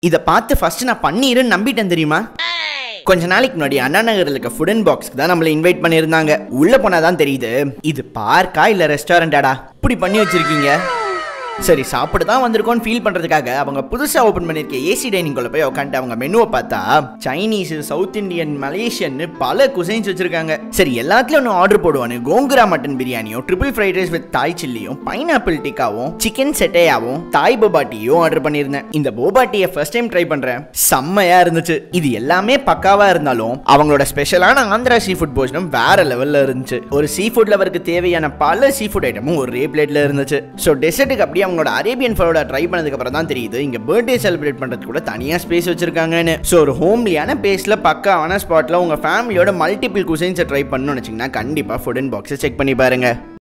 இதை பார்த்து ஃபர்ஸ்ட் நான் பன்னீருன்னு நம்பிட்டேன் தெரியுமா கொஞ்ச நாளைக்கு முன்னாடி அண்ணா நகரில் இருக்க ஃபுட் அண்ட் பாக்ஸ்க்கு தான் நம்மளை இன்வைட் பண்ணியிருந்தாங்க உள்ள போனா தான் தெரியுது இது பார்க்கா இல்ல ரெஸ்டாரண்டாடா இப்படி பண்ணி வச்சிருக்கீங்க சரி சாப்பிட தான் வந்திருக்கோம்னு ஃபீல் பண்றதுக்காக அவங்க புதுசா ஓபன் பண்ணிருக்க ஏசி டைனிங் குள்ள போய் உட்காந்து அவங்க மெனுவை பார்த்தா சைனீஸ் சவுத் இந்தியன் மலேசியன் பல குசைன்ஸ் வச்சிருக்காங்க சரி எல்லாத்துலயும் ஒன்று ஆர்டர் போடுவானு கோங்குரா மட்டன் பிரியாணியும் triple fried rice with Thai சில்லியும் பைனாப்பிள் டிக்காவும் சிக்கன் செட்டையாவும் தாய் போபாட்டியும் ஆர்டர் பண்ணியிருந்தேன் இந்த போபாட்டியை ஃபர்ஸ்ட் டைம் ட்ரை பண்றேன் செம்மையா இருந்துச்சு இது எல்லாமே பக்காவா இருந்தாலும் அவங்களோட ஸ்பெஷலான ஆந்திரா சீ ஃபுட் போஜனம் வேற லெவல்ல இருந்துச்சு ஒரு சீ ஃபுட் லவருக்கு தேவையான பல சீ ஃபுட் ஐட்டமும் ஒரே பிளேட்ல இருந்துச்சு ஸோ டெசர்ட்டுக்கு அப்படியே அவங்களோட அரேபியன் ஃபலோட ட்ரை பண்ணதுக்கு அப்புறம் தான் தெரியுது இங்க பர்த்டே செலிப்ரேட் பண்றதுக்கு கூட தனியா ஸ்பேஸ் வச்சிருக்காங்கன்னு ஸோ ஒரு ஹோம்லியான பேஸ்ல பக்காவான ஸ்பாட்ல உங்க ஃபேமிலியோட மல்டிபிள் குசைன்ஸை ட்ரை பண்ணணும்னு வச்சிங்கன்னா கண்டிப்பா ஃபுட் அண்ட் பாக்ஸை செக் பண்ணி பாருங்க